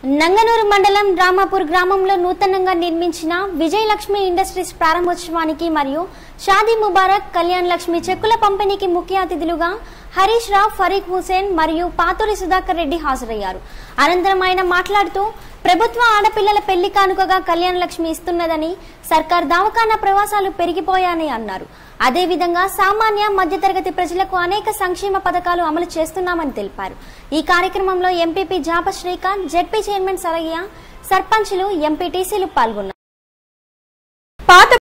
నంగనూరు మండలం రామాపూర్ గ్రామంలో నూతనంగా నిర్మించిన విజయలక్ష్మి ఇండస్ట్రీస్ ప్రారంభోత్సవానికి మరియు షాదీ ముబారక్ కళ్యాణ్ లక్ష్మి చెక్కుల పంపిణీకి ముఖ్య అతిథులుగా హరీష్ రావు ఫరీక్ హుసేన్ మరియు పాతూరి సుధాకర్ రెడ్డి హాజరయ్యారు అనంతరం ఆయన మాట్లాడుతూ ప్రభుత్వ ఆడపిల్లల పెళ్లి కానుకగా కళ్యాణ్ లక్ష్మి ఇస్తున్నదని సర్కార్ దవాఖానా ప్రవాసాలు పెరిగిపోయాయని అన్నారు అదేవిధంగా సామాన్య మధ్యతరగతి ప్రజలకు అనేక సంక్షేమ పథకాలు అమలు చేస్తున్నామని తెలిపారు ఈ కార్యక్రమంలో MPP Japa Srikanth ZP chairman Sarayya సర్పంచ్లు ఎంపీటీసీలు పాల్గొన్నారు పాత